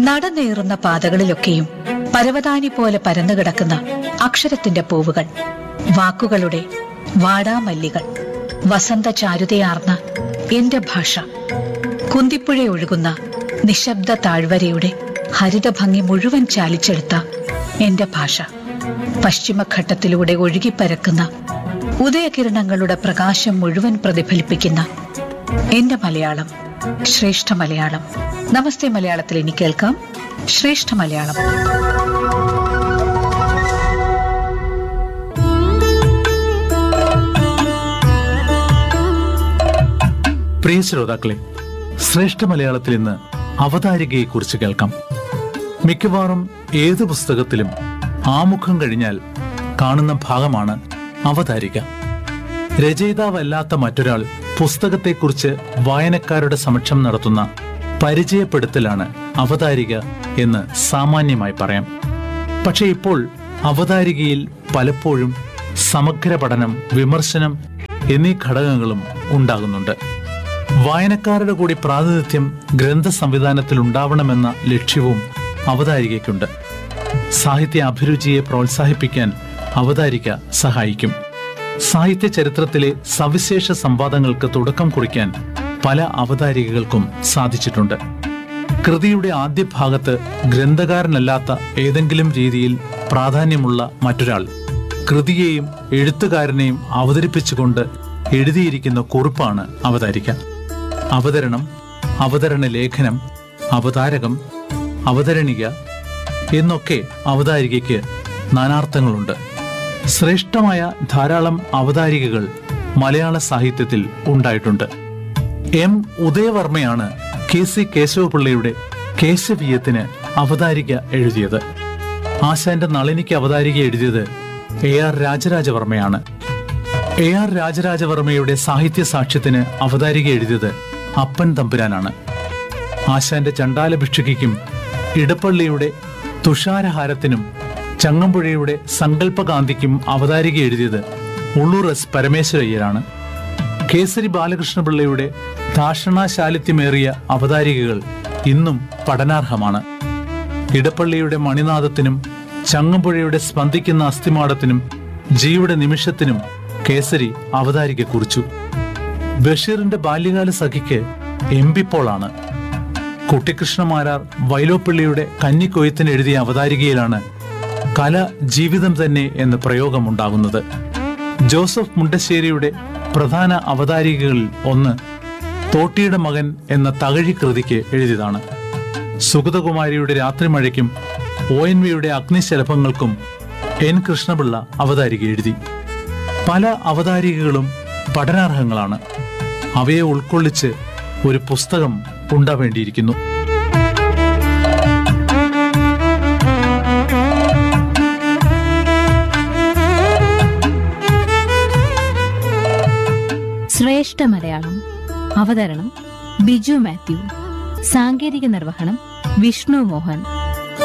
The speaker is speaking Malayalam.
നടനേറുന്ന പാതകളിലൊക്കെയും പരവതാനി പോലെ പരന്നുകിടക്കുന്ന അക്ഷരത്തിന്റെ പൂവുകൾ വാക്കുകളുടെ വാടാമല്ലികൾ വസന്ത ചാരുതയാർന്ന എന്റെ ഭാഷ കുന്തിപ്പുഴ ഒഴുകുന്ന നിശബ്ദ താഴ്വരയുടെ ഹരിതഭംഗി മുഴുവൻ ചാലിച്ചെടുത്ത എന്റെ ഭാഷ പശ്ചിമഘട്ടത്തിലൂടെ ഒഴുകിപ്പരക്കുന്ന ഉദയകിരണങ്ങളുടെ പ്രകാശം മുഴുവൻ പ്രതിഫലിപ്പിക്കുന്ന എന്റെ മലയാളം ശ്രേഷ്ഠ മലയാളം നമസ്തേ മലയാളത്തിൽ ഇനി കേൾക്കാം ശ്രേഷ്ഠ മലയാളം പ്രിയ ശ്രോതാക്കളെ ശ്രേഷ്ഠ മലയാളത്തിൽ ഇന്ന് അവതാരികയെക്കുറിച്ച് കേൾക്കാം മിക്കവാറും ഏത് പുസ്തകത്തിലും ആമുഖം കഴിഞ്ഞാൽ കാണുന്ന ഭാഗമാണ് അവതാരിക രചയിതാവല്ലാത്ത മറ്റൊരാൾ പുസ്തകത്തെക്കുറിച്ച് വായനക്കാരുടെ സമക്ഷം നടത്തുന്ന പരിചയപ്പെടുത്തലാണ് അവതാരിക എന്ന് സാമാന്യമായി പറയാം പക്ഷെ ഇപ്പോൾ അവതാരികയിൽ പലപ്പോഴും സമഗ്ര പഠനം വിമർശനം എന്നീ ഘടകങ്ങളും ഉണ്ടാകുന്നുണ്ട് വായനക്കാരുടെ കൂടി പ്രാതിനിധ്യം ഗ്രന്ഥ സംവിധാനത്തിൽ ഉണ്ടാവണമെന്ന ലക്ഷ്യവും അവതാരികയ്ക്കുണ്ട് സാഹിത്യ അഭിരുചിയെ പ്രോത്സാഹിപ്പിക്കാൻ അവതാരിക സഹായിക്കും സാഹിത്യ ചരിത്രത്തിലെ സവിശേഷ സംവാദങ്ങൾക്ക് തുടക്കം കുറിക്കാൻ പല അവതാരികകൾക്കും സാധിച്ചിട്ടുണ്ട് കൃതിയുടെ ആദ്യ ഭാഗത്ത് ഗ്രന്ഥകാരനല്ലാത്ത ഏതെങ്കിലും രീതിയിൽ പ്രാധാന്യമുള്ള മറ്റൊരാൾ കൃതിയെയും എഴുത്തുകാരനെയും അവതരിപ്പിച്ചുകൊണ്ട് എഴുതിയിരിക്കുന്ന കുറിപ്പാണ് അവതാരിക അവതരണം അവതരണ ലേഖനം അവതാരകം അവതരണിക എന്നൊക്കെ അവതാരികയ്ക്ക് നാനാർത്ഥങ്ങളുണ്ട് ശ്രേഷ്ഠമായ ധാരാളം അവതാരികകൾ മലയാള സാഹിത്യത്തിൽ ഉണ്ടായിട്ടുണ്ട് എം ഉദയവർമ്മയാണ് കെ സി കേശവപിള്ളയുടെ കേശവീയത്തിന് അവതാരിക എഴുതിയത് ആശാന്റെ നളിനിക്ക് അവതാരിക എഴുതിയത് എ ആർ രാജരാജവർമ്മയാണ് എ ആർ രാജരാജവർമ്മയുടെ സാഹിത്യ സാക്ഷ്യത്തിന് അവതാരിക എഴുതിയത് അപ്പൻ തമ്പുരാനാണ് ആശാന്റെ ചണ്ടാല ഭിക്ഷുകിക്കും ഇടപ്പള്ളിയുടെ തുഷാരഹാരത്തിനും ചങ്ങമ്പുഴയുടെ സങ്കല്പകാന്തിക്കും അവതാരിക എഴുതിയത് ഉള്ളൂർ എസ് പരമേശ്വരയ്യരാണ് കേസരി ബാലകൃഷ്ണപിള്ളയുടെ ധാഷണാശാലിത്യമേറിയ അവതാരികകൾ ഇന്നും പഠനാർഹമാണ് ഇടപ്പള്ളിയുടെ മണിനാഥത്തിനും ചങ്ങമ്പുഴയുടെ സ്പന്ദിക്കുന്ന അസ്ഥിമാടത്തിനും ജിയുടെ നിമിഷത്തിനും കേസരി അവതാരിക കുറിച്ചു ബഷീറിന്റെ ബാല്യകാല സഖിക്ക് എം പി പോളാണ് കുട്ടിക്കൃഷ്ണമാരാർ വൈലോപ്പിള്ളിയുടെ കന്നിക്കൊയ്ത്തിന് എഴുതിയ അവതാരികയിലാണ് കല ജീവിതം തന്നെ എന്ന പ്രയോഗമുണ്ടാകുന്നത് ജോസഫ് മുണ്ടശ്ശേരിയുടെ പ്രധാന അവതാരികകളിൽ ഒന്ന് തോട്ടിയുടെ മകൻ എന്ന തകഴി കൃതിക്ക് എഴുതിയതാണ് സുഗതകുമാരിയുടെ രാത്രിമഴയ്ക്കും ഒ എൻ വിയുടെ അഗ്നിശലഭങ്ങൾക്കും എൻ കൃഷ്ണപിള്ള അവതാരിക എഴുതി പല അവതാരികകളും പഠനാർഹങ്ങളാണ് അവയെ ഉൾക്കൊള്ളിച്ച് ഒരു പുസ്തകം ഉണ്ടാവേണ്ടിയിരിക്കുന്നു ശ്രേഷ്ഠ മലയാളം അവതരണം ബിജു മാത്യു സാങ്കേതിക നിർവഹണം വിഷ്ണു മോഹൻ